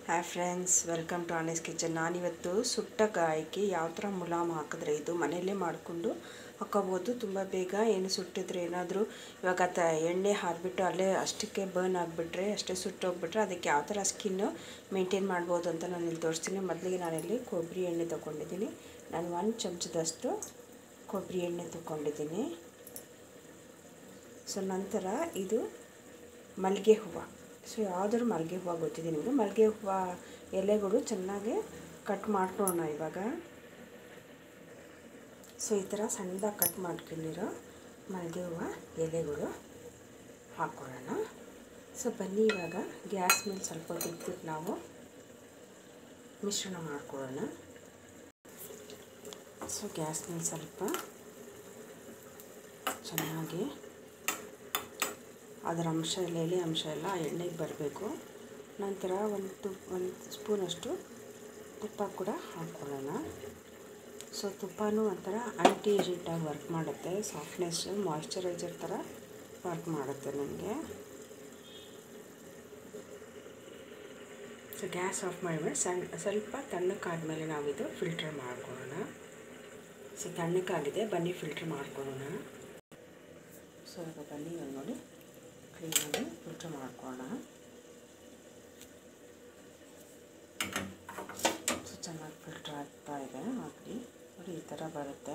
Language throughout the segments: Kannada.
hi friends welcome to Aane's kitchen ನಾನಿವತ್ತು ಸುಟ್ಟ ಗಾಯಕ್ಕೆ ಯಾವ ಥರ ಮುಲಾಮ್ ಹಾಕಿದ್ರೆ ಇದು ಮನೆಯಲ್ಲೇ ಮಾಡಿಕೊಂಡು ಹಾಕೋಬೋದು ತುಂಬ ಬೇಗ ಏನು ಸುಟ್ಟಿದ್ರೆ ಏನಾದರೂ ಇವಾಗ ತ ಎಣ್ಣೆ ಹಾರಿಬಿಟ್ಟು ಅಲ್ಲೇ ಅಷ್ಟಕ್ಕೆ ಬರ್ನ್ ಆಗಿಬಿಟ್ರೆ ಅಷ್ಟೇ ಸುಟ್ಟೋಗ್ಬಿಟ್ರೆ ಅದಕ್ಕೆ ಯಾವ ಥರ ಸ್ಕಿನ್ನು ಮೇಂಟೈನ್ ಮಾಡ್ಬೋದು ಅಂತ ನಾನು ಇಲ್ಲಿ ತೋರಿಸ್ತೀನಿ ಮೊದಲಿಗೆ ನಾನಿಲ್ಲಿ ಕೊಬ್ಬರಿ ಎಣ್ಣೆ ತೊಗೊಂಡಿದ್ದೀನಿ ನಾನು ಒಂದು ಚಮಚದಷ್ಟು ಕೊಬ್ಬರಿ ಎಣ್ಣೆ ತೊಗೊಂಡಿದ್ದೀನಿ ಸೊ ನಂತರ ಇದು ಮಲ್ಲಿಗೆ ಹೂವು ಸೊ ಯಾವುದಾದ್ರು ಮಲ್ಲಿಗೆ ಹೂವು ಗೊತ್ತಿದೆ ನಿಮಗೆ ಮಲ್ಲಿಗೆ ಹೂವು ಎಲೆಗಳು ಚೆನ್ನಾಗಿ ಕಟ್ ಮಾಡ್ಕೊಳ್ಳೋಣ ಇವಾಗ ಸೊ ಈ ಥರ ಸಣ್ಣದಾಗಿ ಕಟ್ ಮಾಡ್ಕೊಂಡಿರೋ ಮಲ್ಲಿಗೆ ಹೂವು ಎಲೆಗಳು ಹಾಕ್ಕೊಳ್ಳೋಣ ಸೊ ಬನ್ನಿ ಇವಾಗ ಗ್ಯಾಸ್ ಮೇಲೆ ಸ್ವಲ್ಪ ಬಿಟ್ಬಿಟ್ಟು ನಾವು ಮಿಶ್ರಣ ಮಾಡ್ಕೊಳ್ಳೋಣ ಸೊ ಗ್ಯಾಸ್ ಮೇಲೆ ಸ್ವಲ್ಪ ಚೆನ್ನಾಗಿ ಅದರ ಅಂಶ ಎಲ್ಲ ಎಲೆ ಅಂಶ ಎಲ್ಲ ಆ ಎಣ್ಣೆಗೆ ಬರಬೇಕು ನಂತರ ಒಂದು ತುಪ್ಪ ಒಂದು ಸ್ಪೂನಷ್ಟು ತುಪ್ಪ ಕೂಡ ಹಾಕ್ಕೊಳ್ಳೋಣ ಸೊ ತುಪ್ಪನೂ ಒಂಥರ ಆ್ಯಂಟಿ ಏಜೆಂಟಾಗಿ ವರ್ಕ್ ಮಾಡುತ್ತೆ ಸಾಫ್ಟ್ನೆಸ್ ಮಾಯ್ಶ್ಚರೈಸರ್ ಥರ ವರ್ಕ್ ಮಾಡುತ್ತೆ ನನಗೆ ಸೊ ಗ್ಯಾಸ್ ಆಫ್ ಮಾಡಿಬಿಟ್ಟು ಸಣ್ಣ ಸ್ವಲ್ಪ ತಣ್ಣಕ್ಕಾದ್ಮೇಲೆ ನಾವಿದು ಫಿಲ್ಟರ್ ಮಾಡ್ಕೊಳ್ಳೋಣ ಸೊ ತಣ್ಣಕ್ಕಾಗಿದೆ ಬನ್ನಿ ಫಿಲ್ಟರ್ ಮಾಡ್ಕೊಳ್ಳೋಣ ಸೊ ಈಗ ಬನ್ನಿ ಇವಾಗ ನೋಡಿ ಕ್ಲೀನಾಗಿ ಫಿಲ್ಟರ್ ಮಾಡ್ಕೊಳ್ಳೋಣ ಸೊ ಚೆನ್ನಾಗಿ ಫಿಲ್ಟರ್ ಆಗ್ತಾ ಇದೆ ನೋಡಿ ನೋಡಿ ಈ ಥರ ಬರುತ್ತೆ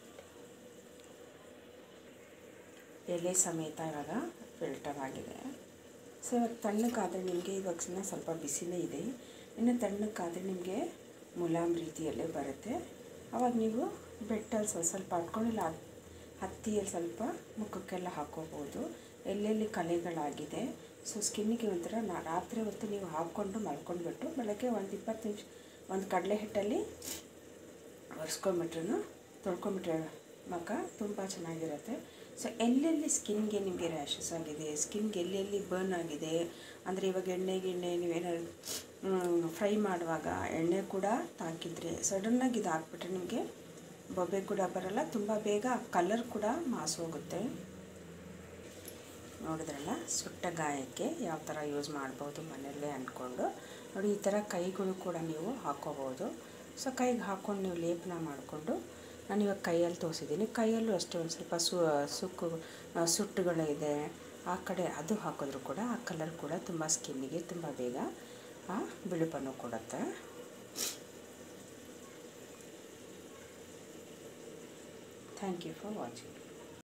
ಎಲೆ ಸಮೇತ ಇವಾಗ ಫಿಲ್ಟರ್ ಆಗಿದೆ ಸೊ ಇವಾಗ ತಣ್ಣಕ್ಕಾದರೆ ನಿಮಗೆ ಇವಾಗ ಇನ್ನು ಸ್ವಲ್ಪ ಬಿಸಿಲೇ ಇದೆ ಇನ್ನು ತಣ್ಣಕ್ಕಾದರೆ ನಿಮಗೆ ಮುಲಾಮ್ ರೀತಿಯಲ್ಲೇ ಬರುತ್ತೆ ಆವಾಗ ನೀವು ಬೆಟ್ಟಲ್ಲಿ ಸ್ವಲ್ಪ ಸ್ವಲ್ಪ ಹಟ್ಕೊಂಡಿಲ್ಲ ಹತ್ತಿಯಲ್ಲಿ ಸ್ವಲ್ಪ ಮುಖಕ್ಕೆಲ್ಲ ಹಾಕೋಬೋದು ಎಲ್ಲೆಲ್ಲಿ ಕಲೆಗಳಾಗಿದೆ ಸೊ ಸ್ಕಿನ್ನಿಗೆ ಒಂಥರ ನಾ ರಾತ್ರಿ ಹೊತ್ತು ನೀವು ಹಾಕ್ಕೊಂಡು ಮಲ್ಕೊಂಡ್ಬಿಟ್ಟು ಬೆಳಗ್ಗೆ ಒಂದು ಇಪ್ಪತ್ತು ನಿಮಿಷ ಒಂದು ಕಡಲೆ ಹಿಟ್ಟಲ್ಲಿ ಒರೆಸ್ಕೊಂಬಿಟ್ರೂ ತೊಳ್ಕೊಂಬಿಟ್ರೆ ಮುಖ ತುಂಬ ಚೆನ್ನಾಗಿರುತ್ತೆ ಸೊ ಎಲ್ಲೆಲ್ಲಿ ಸ್ಕಿನ್ಗೆ ನಿಮಗೆ ರ್ಯಾಷಸ್ ಆಗಿದೆ ಸ್ಕಿನ್ಗೆ ಎಲ್ಲೆಲ್ಲಿ ಬರ್ನ್ ಆಗಿದೆ ಅಂದರೆ ಇವಾಗ ಎಣ್ಣೆ ಗಿಣ್ಣೆ ನೀವೇನಾದ್ರು ಫ್ರೈ ಮಾಡುವಾಗ ಎಣ್ಣೆ ಕೂಡ ತಾಕಿದ್ರೆ ಸಡನ್ನಾಗಿ ಇದು ಹಾಕ್ಬಿಟ್ರೆ ನಿಮಗೆ ಬೊಬ್ಬೆ ಕೂಡ ಬರಲ್ಲ ತುಂಬ ಬೇಗ ಕಲರ್ ಕೂಡ ಮಾಸೋಗುತ್ತೆ ನೋಡಿದ್ರಲ್ಲ ಸುಟ್ಟ ಗಾಯಕ್ಕೆ ಯಾವ ಥರ ಯೂಸ್ ಮಾಡ್ಬೋದು ಮನೆಯಲ್ಲೇ ಅಂದ್ಕೊಂಡು ನೋಡಿ ಈ ಥರ ಕೈಗಳು ಕೂಡ ನೀವು ಹಾಕ್ಕೋಬೋದು ಸೊ ಕೈಗೆ ಹಾಕ್ಕೊಂಡು ನೀವು ಲೇಪನ ಮಾಡಿಕೊಂಡು ನಾನು ಇವಾಗ ಕೈಯಲ್ಲಿ ತೋರಿಸಿದ್ದೀನಿ ಕೈಯಲ್ಲೂ ಅಷ್ಟೇ ಒಂದು ಸ್ವಲ್ಪ ಸು ಸುಕ್ಕು ಸುಟ್ಟುಗಳಿದೆ ಆ ಕಡೆ ಅದು ಹಾಕಿದ್ರು ಕೂಡ ಆ ಕಲರ್ ಕೂಡ ತುಂಬ ಸ್ಕಿನ್ನಿಗೆ ತುಂಬ ಬೇಗ ಆ ಬಿಳುಪನ್ನು ಕೊಡುತ್ತೆ ಥ್ಯಾಂಕ್ ಯು ಫಾರ್ ವಾಚಿಂಗ್